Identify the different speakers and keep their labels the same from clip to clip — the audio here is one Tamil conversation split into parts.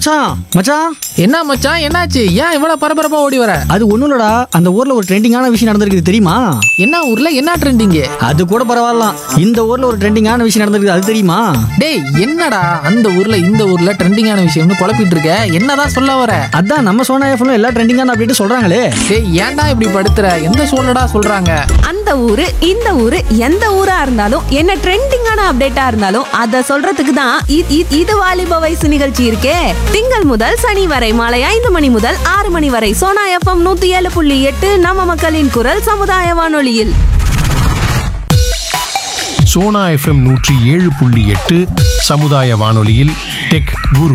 Speaker 1: மச்சான் மச்சான்
Speaker 2: என்ன மச்சான் என்னாச்சு ஏன் இவ்வளவு பரபரப்பா ஓடி வர
Speaker 1: அது ஒண்ணும் இல்லடா அந்த ஊர்ல ஒரு ட்ரெண்டிங்கான விஷயம் நடந்திருக்குது தெரியுமா
Speaker 2: என்ன ஊர்ல என்ன ட்ரெண்டிங்
Speaker 1: அது கூட பரவாயில்லாம் இந்த ஊர்ல ஒரு ட்ரெண்டிங்கான விஷயம் நடந்திருக்குது அது தெரியுமா
Speaker 2: டேய் என்னடா அந்த ஊர்ல இந்த ஊர்ல ட்ரெண்டிங்கான விஷயம்னு குழப்பிட்டு இருக்க என்னதான் சொல்ல வர
Speaker 1: அதான் நம்ம சோனா எஃப்எம் எல்லா ட்ரெண்டிங்கான அப்படின்ட்டு சொல்றாங்களே
Speaker 2: டேய் ஏன்டா இப்படி படுத்துற எந்த சூழலடா சொல்றாங்க
Speaker 3: அந்த ஊரு இந்த ஊரு எந்த ஊரா இருந்தாலும் என்ன ட்ரெண்டிங்கான அப்டேட்டா இருந்தாலும் அத சொல்றதுக்கு தான் இ- இ- இது வாலிப வயசு நிகழ்ச்சி இருக்கே திங்கள் முதல் சனி வரை மாலை ஐந்து மணி முதல் ஆறு மணி வரை சோனா எஃப்எம் நூத்தி ஏழு புள்ளி எட்டு நம்ம மக்களின் குரல் சமுதாய வானொலியில்
Speaker 4: சோனா எஃப்எம் நூற்றி ஏழு புள்ளி எட்டு சமுதாய வானொலியில் டெக் குரு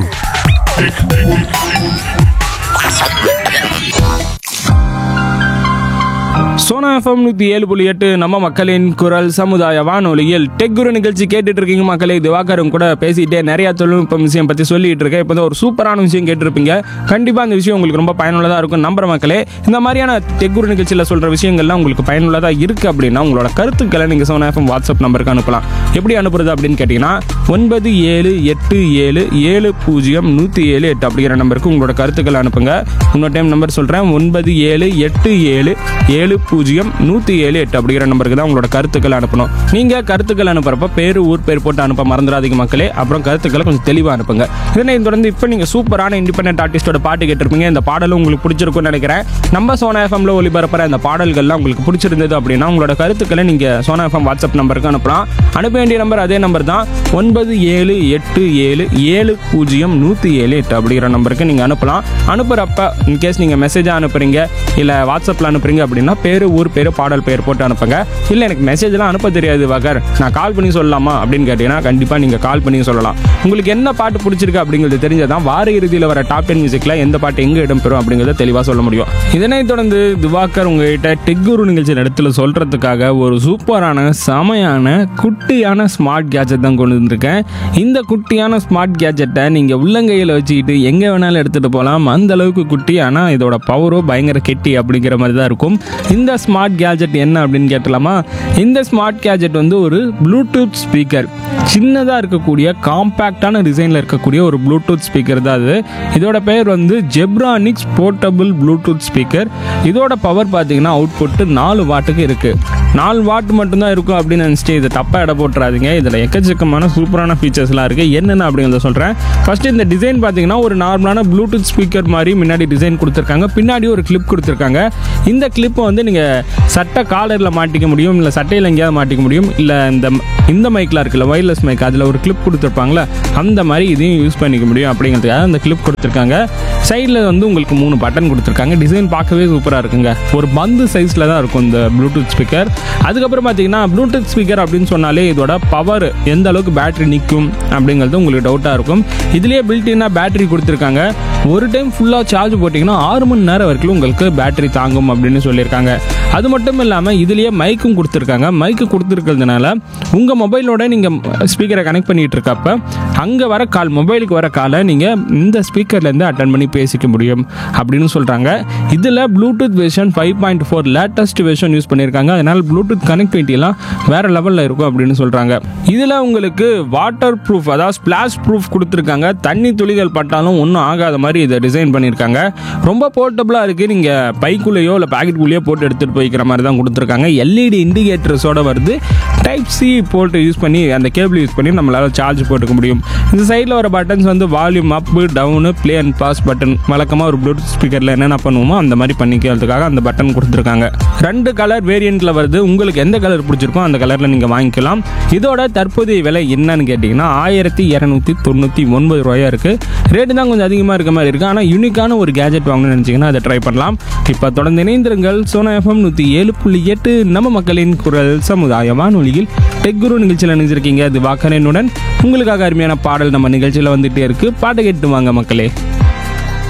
Speaker 5: சோனா எஃப்எம் நூற்றி ஏழு புள்ளி எட்டு நம்ம மக்களின் குரல் சமுதாய வானொலியில் டெக் குரு நிகழ்ச்சி கேட்டுட்டு இருக்கீங்க மக்களே திவாகரும் கூட பேசிட்டே நிறைய தொழில்நுட்பம் விஷயம் பற்றி சொல்லிட்டு இருக்கேன் இப்போ ஒரு சூப்பரான விஷயம் கேட்டிருப்பீங்க கண்டிப்பாக அந்த விஷயம் உங்களுக்கு ரொம்ப பயனுள்ளதாக இருக்கும் நம்புற மக்களே இந்த மாதிரியான டெக் குரு நிகழ்ச்சியில் சொல்கிற விஷயங்கள்லாம் உங்களுக்கு பயனுள்ளதாக இருக்குது அப்படின்னா உங்களோட கருத்துக்களை நீங்கள் சோனா எஃப்எம் வாட்ஸ்அப் நம்பருக்கு அனுப்பலாம் எப்படி அனுப்புறது அப்படின்னு கேட்டிங்கன்னா ஒன்பது ஏழு எட்டு ஏழு ஏழு பூஜ்ஜியம் நூற்றி ஏழு எட்டு அப்படிங்கிற நம்பருக்கு உங்களோட கருத்துக்களை அனுப்புங்க இன்னொரு டைம் நம்பர் சொல்கிறேன் ஒன்பது ஏழு எட்டு ஏழு ஏழு பூஜ்ஜியம் நூற்றி ஏழு எட்டு அப்படிங்கிற நம்பருக்கு தான் உங்களோட கருத்துக்களை அனுப்பணும் நீங்கள் கருத்துக்கள் அனுப்புறப்ப பேர் ஊர் பேர் போட்டு அனுப்ப மறந்துடாதீங்க மக்களே அப்புறம் கருத்துக்களை கொஞ்சம் தெளிவாக அனுப்புங்க இதனை தொடர்ந்து இப்போ நீங்கள் சூப்பரான இண்டிபெண்டன்ட் ஆர்டிஸ்டோட பாட்டு கேட்டிருப்பீங்க இந்த பாடலும் உங்களுக்கு பிடிச்சிருக்கும்னு நினைக்கிறேன் நம்ம சோனா எஃப்எம்ல ஒளிபரப்புற இந்த பாடல்கள்லாம் உங்களுக்கு பிடிச்சிருந்தது அப்படின்னா உங்களோட கருத்துக்களை நீங்கள் சோனா எஃப்எம் வாட்ஸ்அப் நம்பருக்கு அனுப்பலாம் அனுப்ப வேண்டிய நம்பர் அதே நம்பர் தான் ஒன்பது ஏழு எட்டு ஏழு ஏழு பூஜ்ஜியம் நூற்றி ஏழு எட்டு அப்படிங்கிற நம்பருக்கு நீங்கள் அனுப்பலாம் அனுப்புகிறப்ப இன்கேஸ் நீங்கள் மெசேஜாக அனுப்புறீங்க இல்லை வாட்ஸ்அப்பில் அனுப்புறீங்க அப்படின்னா பேர் ஊர் பேர் பாடல் பேர் போட்டு அனுப்புங்க இல்லை எனக்கு மெசேஜ்லாம் அனுப்ப தெரியாது வகர் நான் கால் பண்ணி சொல்லலாமா அப்படின்னு கேட்டிங்கன்னா கண்டிப்பாக நீங்கள் கால் பண்ணி சொல்லலாம் உங்களுக்கு என்ன பாட்டு பிடிச்சிருக்கு அப்படிங்கிறது தெரிஞ்சதான் வார இறுதியில் வர டாப் டென் மியூசிக்கில் எந்த பாட்டு எங்கே இடம்பெறும் அப்படிங்கிறத தெளிவாக சொல்ல முடியும் இதனைத் தொடர்ந்து திவாகர் உங்ககிட்ட டெக்குரு நிகழ்ச்சி இடத்துல சொல்கிறதுக்காக ஒரு சூப்பரான செமையான குட்டியான ஸ்மார்ட் கேஜெட் தான் கொண்டு வந்திருக்கேன் இந்த குட்டியான ஸ்மார்ட் கேஜெட்டை நீங்கள் உள்ளங்கையில் வச்சுக்கிட்டு எங்கே வேணாலும் எடுத்துகிட்டு போகலாம் அந்த அளவுக்கு குட்டி ஆனால் இதோட பவரோ பயங்கர கெட்டி அப்படிங்கிற மாதிரி தான் இருக்கும் இந்த ஸ்மார்ட் கேஜெட் என்ன அப்படின்னு கேட்டலாமா இந்த ஸ்மார்ட் கேஜெட் வந்து ஒரு ப்ளூடூத் ஸ்பீக்கர் சின்னதாக இருக்கக்கூடிய காம்பேக்டான டிசைனில் இருக்கக்கூடிய ஒரு ப்ளூடூத் ஸ்பீக்கர் தான் அது இதோட பெயர் வந்து ஜெப்ரானிக்ஸ் போர்ட்டபிள் ப்ளூடூத் ஸ்பீக்கர் இதோட பவர் பார்த்தீங்கன்னா அவுட்புட்டு நாலு வாட்டுக்கு இருக்குது நாலு வாட் மட்டும்தான் இருக்கும் அப்படின்னு நினச்சிட்டு இதை தப்பாக இட போட்டுறாதீங்க இதில் எக்கச்சக்கமான சூப்பரான ஃபீச்சர்ஸ்லாம் இருக்குது என்னென்ன அப்படிங்கிறத சொல்கிறேன் ஃபஸ்ட்டு இந்த டிசைன் பார்த்தீங்கன்னா ஒரு நார்மலான ப்ளூடூத் ஸ்பீக்கர் மாதிரி முன்னாடி டிசைன் கொடுத்துருக்காங்க பின்னாடி ஒரு கிளிப் கொடுத்துருக்காங்க இந்த கிளிப்பை வந்து நீங்கள் சட்டை காலரில் மாட்டிக்க முடியும் இல்லை சட்டையில் எங்கேயாவது மாட்டிக்க முடியும் இல்லை இந்த இந்த மைக்கில் இருக்குல்ல ஒயர்லெஸ் மைக் அதில் ஒரு கிளிப் கொடுத்துருப்பாங்களே அந்த மாதிரி இதையும் யூஸ் பண்ணிக்க முடியும் அப்படிங்கிறதுக்காக அந்த கிளிப் கொடுத்துருக்காங்க சைடில் வந்து உங்களுக்கு மூணு பட்டன் கொடுத்துருக்காங்க டிசைன் பார்க்கவே சூப்பராக இருக்குங்க ஒரு பந்து சைஸில் தான் இருக்கும் இந்த ப்ளூடூத் ஸ்பீக்கர் அதுக்கப்புறம் பார்த்தீங்கன்னா ப்ளூடூத் ஸ்பீக்கர் அப்படின்னு சொன்னாலே இதோட பவர் எந்த அளவுக்கு பேட்டரி நிற்கும் அப்படிங்கிறது உங்களுக்கு டவுட்டாக இருக்கும் இதுலேயே பில்டின்னா பேட்டரி கொடுத்துருக்காங்க ஒரு டைம் ஃபுல்லாக சார்ஜ் போட்டிங்கன்னா ஆறு மணி நேரம் வரைக்கும் உங்களுக்கு பேட்டரி தாங்கும் அப்படின்னு சொல்லியிருக்காங்க அது மட்டும் இல்லாமல் இதுலேயே மைக்கும் கொடுத்துருக்காங்க மைக்கு கொடுத்துருக்கிறதுனால உங்கள் மொபைலோட நீங்கள் ஸ்பீக்கரை கனெக்ட் பண்ணிட்டு இருக்கப்ப அங்கே வர கால் மொபைலுக்கு வர காலை நீங்கள் இந்த ஸ்பீக்கர்லேருந்து அட்டன் பண்ணி பேசிக்க முடியும் அப்படின்னு சொல்கிறாங்க இதில் Bluetooth version five point four latest version use பண்ணியிருக்காங்க அதனால் ப்ளூடூத் கனெக்டிவிட்டிலாம் வேறு லெவலில் இருக்கும் அப்படின்னு சொல்கிறாங்க இதில் உங்களுக்கு வாட்டர் ப்ரூஃப் அதாவது ஸ்பிளாஷ் ப்ரூஃப் கொடுத்துருக்காங்க தண்ணி துளிகள் பட்டாலும் ஒன்றும் ஆகாத மாதிரி இதை டிசைன் பண்ணியிருக்காங்க ரொம்ப போர்ட்டபுளாக இருக்குது நீங்கள் பைக்குள்ளேயோ இல்லை பாக்கெட்டுக்குள்ளேயோ போட்டு எடுத்துகிட்டு போய்க்கிற மாதிரி தான் கொடுத்துருக்காங்க எல்இடி இண்டிகேட்டர்ஸோட வருது டைப் சி போட்டு யூஸ் பண்ணி அந்த கேபிள் யூஸ் பண்ணி நம்மளால் சார்ஜ் போட்டுக்க முடியும் இந்த சைடில் வர பட்டன்ஸ் வந்து volume up down play and pause button வழக்கமாக ஒரு ப்ளூடூத் ஸ்பீக்கரில் என்னென்ன பண்ணுவோமோ அந்த மாதிரி பண்ணிக்கிறதுக்காக அந்த பட்டன் கொடுத்துருக்காங்க ரெண்டு கலர் வேரியண்ட்டில் வருது உங்களுக்கு எந்த கலர் பிடிச்சிருக்கோ அந்த கலரில் நீங்கள் வாங்கிக்கலாம் இதோட தற்போதைய விலை என்னன்னு கேட்டிங்கன்னா ஆயிரத்தி இரநூத்தி தொண்ணூற்றி ஒன்பது ரூபாயா இருக்குது ரேட்டு தான் கொஞ்சம் அதிகமாக இருக்க மாதிரி இருக்குது ஆனால் யூனிக்கான ஒரு கேஜெட் வாங்கணும்னு நினச்சிங்கன்னா அதை ட்ரை பண்ணலாம் இப்போ தொடர்ந்து இணைந்திருங்கள் சோனா எஃப்எம் நூற்றி ஏழு புள்ளி எட்டு நம்ம மக்களின் குரல் சமுதாய வானொலியில் டெக் குரு நிகழ்ச்சியில் நினைச்சிருக்கீங்க அது வாக்கரனுடன் உங்களுக்காக அருமையான பாடல் நம்ம நிகழ்ச்சியில் வந்துட்டே இருக்கு பாட்டை கேட்டு வாங்க மக்களே